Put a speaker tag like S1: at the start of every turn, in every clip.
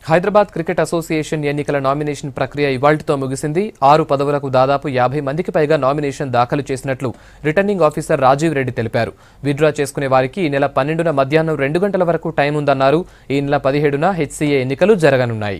S1: Hyderabad cricket association ఎన్నికల nomination ప్రక్రియ ఇవాళ్టితో ముగిసింది ఆరు పదవులకు దాదాపు యాభై మందికి పైగా నామినేషన్ దాఖలు చేసినట్లు రిటర్నింగ్ ఆఫీసర్ రాజీవ్ రెడ్డి తెలిపారు విత్డ్రా చేసుకునే వారికి ఈ నెల పన్నెండున మధ్యాహ్నం రెండు గంటల వరకు టైం ఉందన్నారు ఈ నెల పదిహేడున హెచ్సీఏ ఎన్నికలు జరగనున్నాయి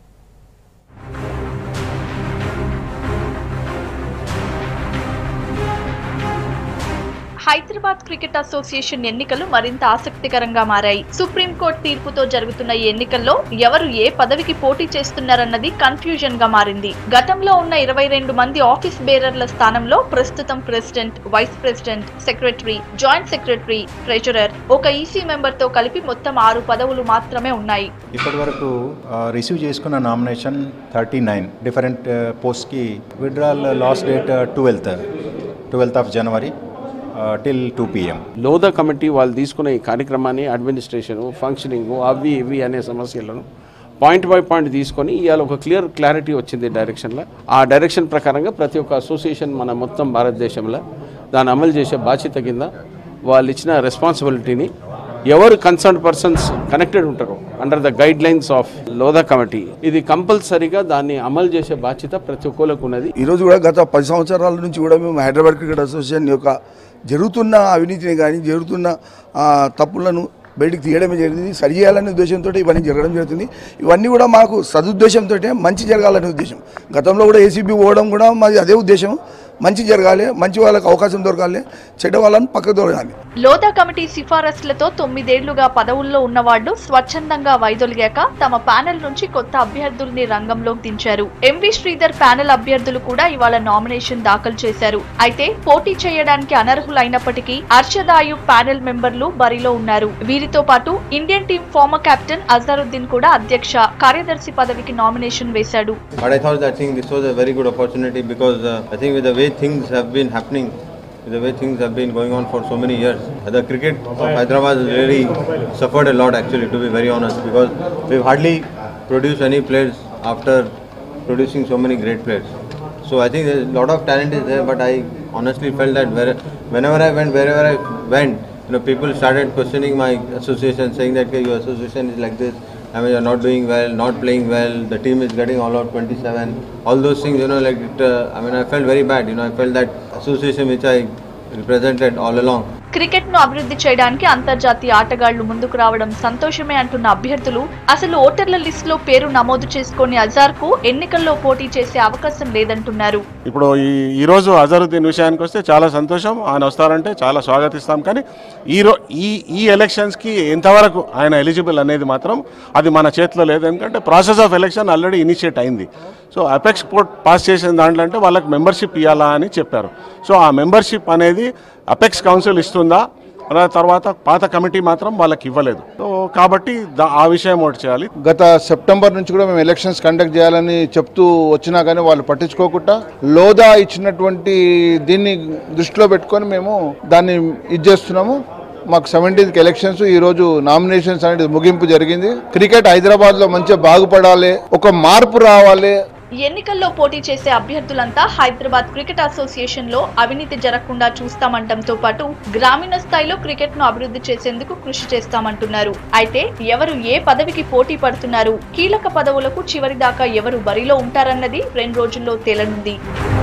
S2: హైదరాబాద్ క్రికెట్ అసోసియేషన్ ఎన్నికలు మరింత ఆసక్తికరంగా మారాయి సుప్రీంకోర్టు తీర్పుతో జరుగుతున్న ఈ ఎన్నికల్లో ఎవరు ఏ పదవికి పోటీ చేస్తున్నారన్నది కన్ఫ్యూజన్ గా మారింది గతంలో ఉన్న ఇరవై రెండు మంది ఆఫీస్ బేరర్ల స్థానంలో ప్రస్తుతం president vice president secretary joint secretary treasurer ఒక ఈసీ మెంబర్ తో కలిపి మొత్తం ఆరు పదవులు మాత్రమే ఉన్నాయి
S3: ఇప్పటి వరకు రిసీవ్ చేసుకున్న నామినేషన్ థర్టీ నైన్ డిఫరెంట్ పోస్ట్కి withdrawal last date twelfth twelfth of January till two PM
S4: Lodha committee వాళ్ళు తీసుకునే ఈ కార్యక్రమాన్ని అడ్మినిస్ట్రేషను ఫంక్షనింగ్ అవి ఇవి అనే సమస్యలను పాయింట్ బై పాయింట్ తీసుకొని ఇవాళ ఒక క్లియర్ క్లారిటీ వచ్చింది డైరెక్షన్లో ఆ డైరెక్షన్ ప్రకారంగా ప్రతి ఒక్క అసోసియేషన్ మన మొత్తం భారతదేశంలో దాన్ని అమలు చేసే బాధ్యత కింద వాళ్ళు ఇచ్చిన రెస్పాన్సిబిలిటీని ఎవరు కన్సర్న్ పర్సన్స్ కనెక్టెడ్ ఉంటారో under the guidelines of Lodha committee ఇది కంపల్సరీగా దాన్ని అమలు చేసే బాధ్యత ప్రతి ఒక్కరికి ఉన్నది
S5: ఈరోజు కూడా గత పది సంవత్సరాల నుంచి కూడా మేము హైదరాబాద్ క్రికెట్ అసోసియేషన్ యొక్క జరుగుతున్న అవినీతిని కానీ జరుగుతున్న ఆ, తప్పులను బయటికి తీయడమే జరిగింది సరి చేయాలనే ఉద్దేశంతో ఇవన్నీ జరగడం జరుగుతుంది ఇవన్నీ కూడా మాకు సదుద్దేశంతో మంచి జరగాలనే ఉద్దేశం గతంలో కూడా ఏసీబీ పోవడం కూడా మాది అదే ఉద్దేశం మంచి జరగాలి మంచి వాళ్ళకి అవకాశం దొరకాలి చెడ్డ వాళ్ళని పక్కకు దొరకాలి
S2: లోదా కమిటీ సిఫారసులతో తొమ్మిదేళ్లుగా పదవుల్లో ఉన్నవాళ్లు స్వచ్ఛందంగా వైదొలిగాక తమ ప్యానెల్ నుంచి కొత్త అభ్యర్థుల్ని రంగంలోకి దించారు ఎంవి శ్రీధర్ ప్యానెల్ అభ్యర్థులు కూడా ఇవాళ నామినేషన్ దాఖలు చేశారు అయితే పోటీ చేయడానికి అనర్హులైనప్పటికీ అర్షదాయు ప్యానెల్ మెంబర్లు బరిలో ఉన్నారు వీరితో పాటు Indian team former captain Azharuddin కూడా అధ్యక్ష కార్యదర్శి పదవికి నామినేషన్ వేశాడు
S6: But I thought that I think this was a very good opportunity because uh, I think with the way things have been happening, with the way things have been going on for so many years, the cricket of Hyderabad has really suffered a lot actually, to be very honest, because we've hardly produced any players after producing so many great players. So I think there's a lot of talent is there, but I honestly felt that where, whenever I went, wherever I went, you know, people started questioning my association, saying that "Okay, your association is like this. I mean, you're not doing well, not playing well. The team is getting all out 27. All those things, you know, like it, uh, I mean, I felt very bad. You know, I felt that association which I represented all along.
S2: Cricket ను అభివృద్ధి చేయడానికి అంతర్జాతీయ ఆటగాళ్లు ముందుకు రావడం సంతోషమే అంటున్న అభ్యర్థులు అసలు ఓటర్ల లిస్టులో పేరు నమోదు చేసుకుని అజార్ కు ఎన్నికల్లో పోటీ చేసే అవకాశం లేదంటున్నారు
S7: ఇప్పుడు ఈ ఈరోజు అజరుద్దీన్ విషయానికి వస్తే చాలా సంతోషం ఆయన వస్తారంటే చాలా స్వాగతిస్తాం కానీ ఈ రో ఈ ఈ ఎలక్షన్స్కి ఎంతవరకు ఆయన ఎలిజిబుల్ అనేది మాత్రం అది మన చేతిలో లేదు ఎందుకంటే process of election already initiate అయింది సో అపెక్స్ పోర్ట్ పాస్ చేసిన దాంట్లో అంటే వాళ్ళకి మెంబర్షిప్ ఇవ్వాలా అని చెప్పారు సో ఆ మెంబర్షిప్ అనేది అపెక్స్ కౌన్సిల్ ఇస్తుందా అలా తర్వాత పాత కమిటీ మాత్రం వాళ్ళకి ఇవ్వలేదు సో కాబట్టి దా- ఆ విషయం ఒకటి చేయాలి
S8: గత సెప్టెంబర్ నుంచి కూడా మేము ఎలక్షన్స్ కండక్ట్ చేయాలని చెప్తూ వచ్చినా కానీ వాళ్ళు పట్టించుకోకుండా లోదా ఇచ్చినటువంటి దీన్ని దృష్టిలో పెట్టుకొని మేము దాన్ని ఇది చేస్తున్నాము మాకు సెవెంటీన్త్ ఎలక్షన్స్ ఈ రోజు నామినేషన్స్ అనేది ముగింపు జరిగింది క్రికెట్ హైదరాబాద్ లో మంచిగా బాగుపడాలి ఒక మార్పు రావాలి
S2: ఎన్నికల్లో పోటీ చేసే అభ్యర్థులంతా హైదరాబాద్ క్రికెట్ అసోసియేషన్ లో అవినీతి జరగకుండా చూస్తామంటంతో పాటు గ్రామీణ స్థాయిలో క్రికెట్ ను అభివృద్ధి చేసేందుకు కృషి చేస్తామంటున్నారు అయితే ఎవరు ఏ పదవికి పోటీ పడుతున్నారు కీలక పదవులకు చివరి దాకా ఎవరు బరిలో ఉంటారన్నది రెండు రోజుల్లో తేలనుంది